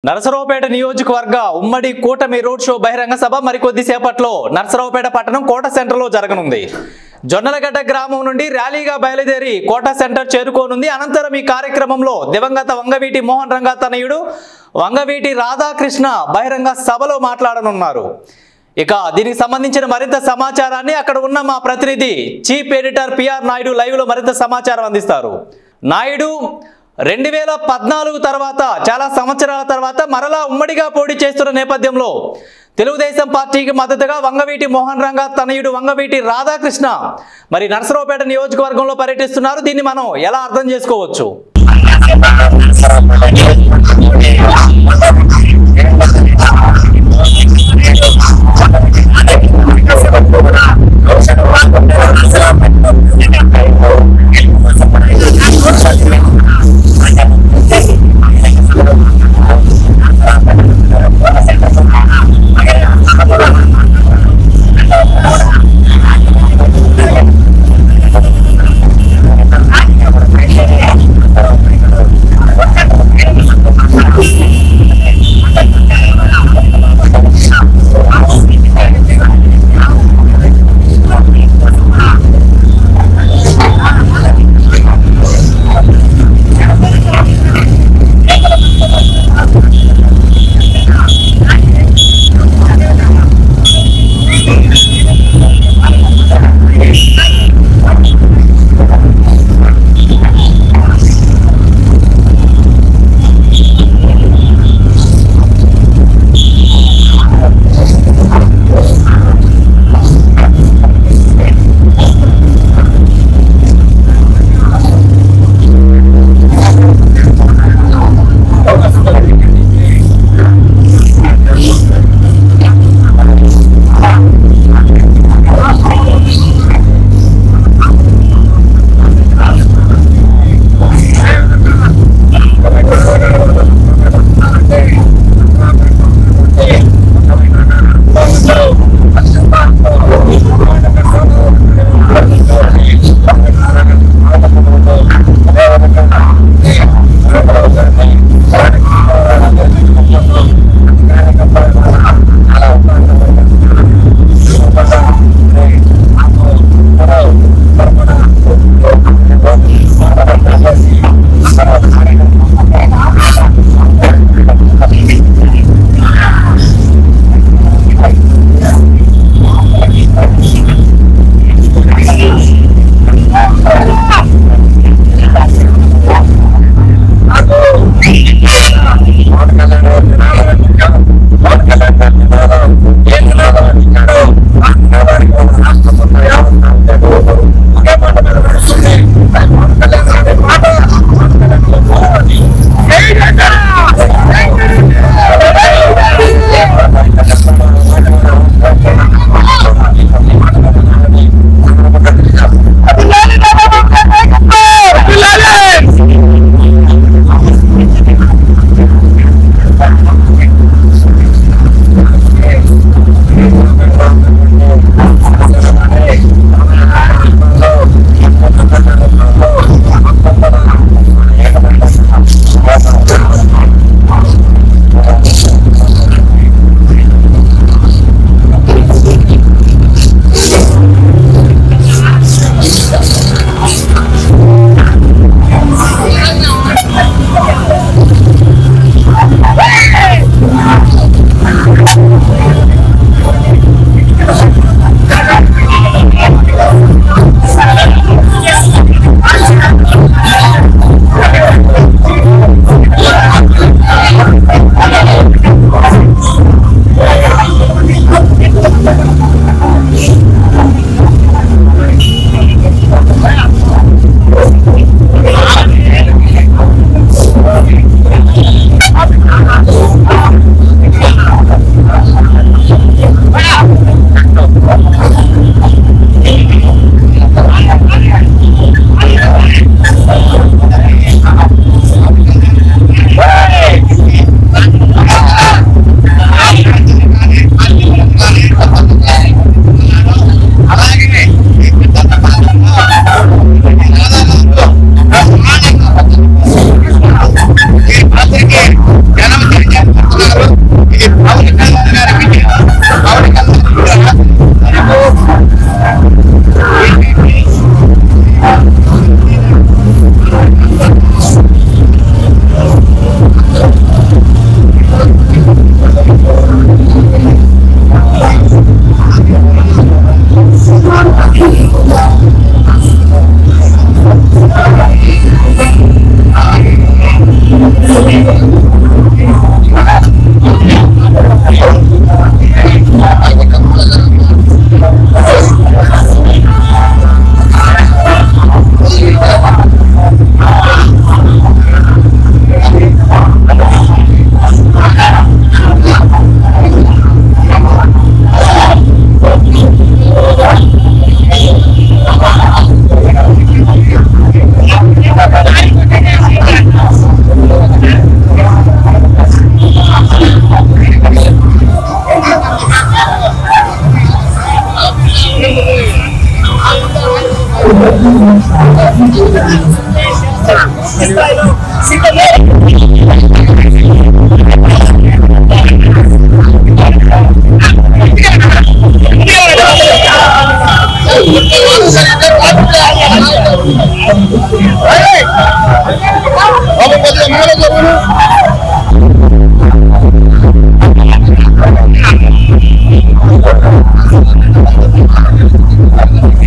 నరసరావుపేట నియోజకవర్గ ఉమ్మడి కూటమి రోడ్ షో బహిరంగ సభ మరికొద్ది సేపట్లో నరసరావుపేట పట్టణం కోట సెంటర్లో జరగనుంది జొన్నలగడ్డ గ్రామం నుండి ర్యాలీగా బయలుదేరి కోట సెంటర్ చేరుకోనుంది అనంతరం ఈ కార్యక్రమంలో దివంగత వంగవీటి మోహన్ రంగా తనయుడు వంగవీటి రాధాకృష్ణ బహిరంగ సభలో మాట్లాడనున్నారు ఇక దీనికి సంబంధించిన మరింత సమాచారాన్ని అక్కడ ఉన్న మా ప్రతినిధి chief editor PR Naidu live లో మరింత సమాచారం అందిస్తారు నాయుడు రెండు వేల పద్నాలుగు తర్వాత చాలా సంవత్సరాల తర్వాత మరలా ఉమ్మడిగా పోటీ చేస్తున్న నేపథ్యంలో తెలుగుదేశం పార్టీకి మద్దతుగా వంగవీటి మోహన్ రంగా తనయుడు వంగవీటి రాధాకృష్ణ మరి నరసరావుపేట నియోజకవర్గంలో పర్యటిస్తున్నారు దీన్ని మనం ఎలా అర్థం చేసుకోవచ్చు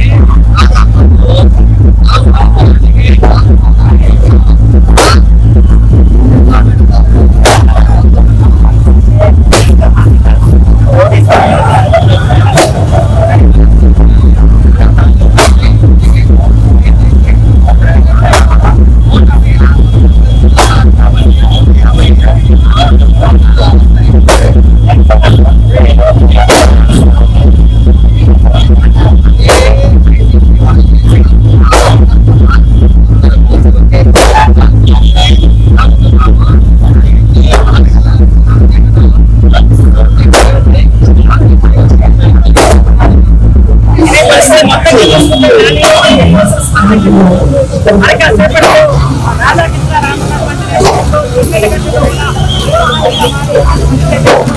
రాధాకృష్ణ రామకృష్ణ